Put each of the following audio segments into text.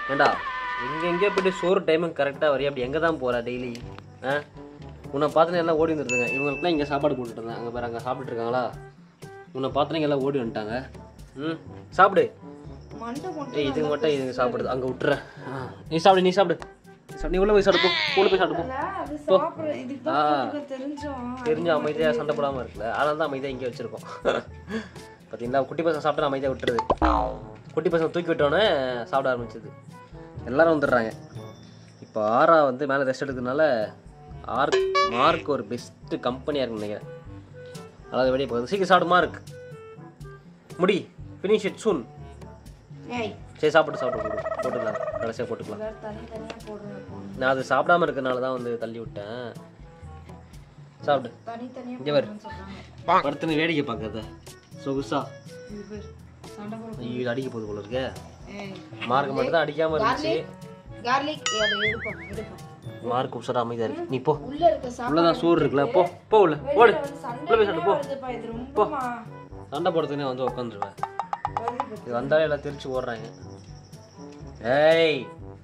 ஏண்டா எங்கே எங்கேயோ போயிட்டு சோறு டைமுக்கு கரெக்டாக வரையா அப்படி எங்கே தான் போகிறா டெய்லி ஆ உன்னை பார்த்துனே எல்லாம் ஓடி வந்துருதுங்க இவங்களுக்குலாம் இங்கே சாப்பாடு போட்டுட்டு இருந்தேன் அங்கே பாரு அங்கே சாப்பிட்டுட்டு இருக்காங்களா உன்னை பார்த்துனே எல்லாம் ஓடி வந்துட்டாங்க ம் சாப்பிடு மண்டை மட்டும் ஏய் இதுங்க மட்டும் இதுங்க சாப்பிடுது அங்கே விட்டுற ஆ, நீ சாப்பிடு நீ சாப்பிடு நீ சாப்பிடு. நீ உள்ள போய் சாப்பிடு போ உள்ள போய் சாப்பிடு போ இல்ல, அது சாப்பிடுற இதுக்கு தான் போட்டுக்க தெரிஞ்சோம் தெரிஞ்ச அமைதியாக சண்டை போடாமல் இருக்குல்ல அதனால தான் அமைதியாக இங்கே வச்சுருக்கோம் பார்த்தீங்களா குட்டி பசங்க சாப்பிட்டா அமைதியாக விட்டுறது குட்டி பசங்க தூக்கி விட்டோன்னே சாப்பிட ஆரம்பிச்சது எல்லாரும் வந்துடுறாங்க இப்போ ஆரா வந்து மேலே ரெஸ்ட் எடுக்கிறதுனால ஆர் மார்க் ஒரு பெஸ்ட்டு கம்பெனியாக இருக்குன்னு நினைக்கிறேன் அதாவது வெளியே போகுது சீக்கிரம் சாப்பிடு மார்க் முடி ஃபினிஷ் இட் சூன் ஏய் சரி சாப்பிட்டு சாப்பிட்டு போடு போட்டுக்கலாம் கடைசியாக போட்டுக்கலாம் எல்லாரும் தனித்தனியா போடுறேன் போடு. நான் அது சாப்பிடாம இருக்கறனால தான் வந்து தள்ளி விட்டேன் சாப்பிடு தனித்தனியா இங்கே வரு போடுறேன்னு சொல்றாங்க படுத்துன்னு வேடிக்கை பார்க்கறத சொகுசா இது பேர் சண்டை போட ஐயோ இது அடிக்க போகுது போல இருக்கே ஏய் மார்க் மட்டும் தான் அடிக்காம இருந்துச்சு கார்லிக் அதை எடுப்போம் எடுப்போம் மார்க் உப்சரா அமைதியா இருக்கு நீ போ உள்ள இருக்க சாப்பாடு உள்ளதான் சோறு இருக்குல்ல போ போ உள்ள ஓடு வந்து சண்டை உள்ள போய் சாப்பிடு போ வருதுப்பா இது ரொம்பமா சண்டை போடுறதுனே வந்து உட்காந்துருவேன் வருது. இது வந்தாலே எல்லாம் திருச்சி ஓடுறாங்க ஏய்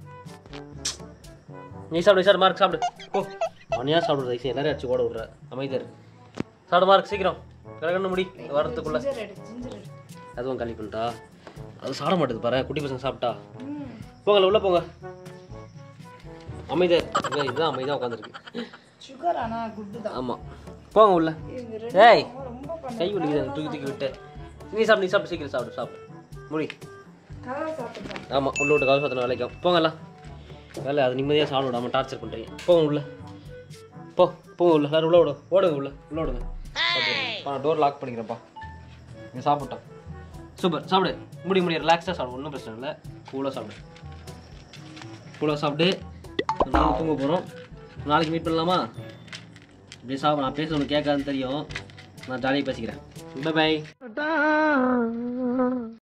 நீ சாப்பிடு சார் மார்க் சாப்பிடு போ மணியா சாப்பிடுற ஐசி எல்லாரும் அடிச்சு ஓட விடுற அமைதியா இருக்கு சாப்பிடு மார்க் சீக்கிரம் கிடக்கணும் முடி வரதுக்குள்ள ஜிஞ்சர் எடு ஜிஞ்சர் எடு அதுவும் காலி பண்ணிட்டா அது சாப்பிட மாட்டேது பாரு குட்டி பசங்க சாப்பிட்டா ம் போங்கல உள்ள போங்க அமைதியா இருக்கு. இதுதான் அமைதியா உட்காந்துருக்கு சுகர் ஆனா குட்டு தான் ஆமா போங்க உள்ள இவங்க ரெண்டு ஏய் ரொம்ப பண்ண கை வலிக்குது தூக்கி தூக்கி விட்டு நீ சாப்பிடு நீ சாப்பிடு சீக்கிரம் சாப்பிடு சாப்பிடு முடி கலர் சாப்பிடுறேன் ஆமா உள்ள விட்டு காசு சத்தன வேலைக்கும் போங்கலாம் வேலை அது நிம்மதியாக சாப்பிட விடாம டார்ச்சர் பண்ணுறீங்க போங்க உள்ள போ போங்க உள்ள எல்லாரும் உள்ள விடு ஓடுங்க உள்ள உள்ள விடுங்க நான் டோர் லாக் பண்ணிக்கிறேன்ப்பா நீ சாப்பிட்டோம் சூப்பர் சாப்பிடு முடி முடி ரிலாக்ஸாக சாப்பிடு ஒன்றும் பிரச்சனை இல்லை கூலாக சாப்பிடு கூலாக சாப்பிட்டு நாங்கள் தூங்க போகிறோம் நாளைக்கு மீட் பண்ணலாமா இப்படியே சாப்பிட நான் பேசுறது கேட்காதுன்னு தெரியும் நான் ஜாலியாக பேசிக்கிறேன் பை பை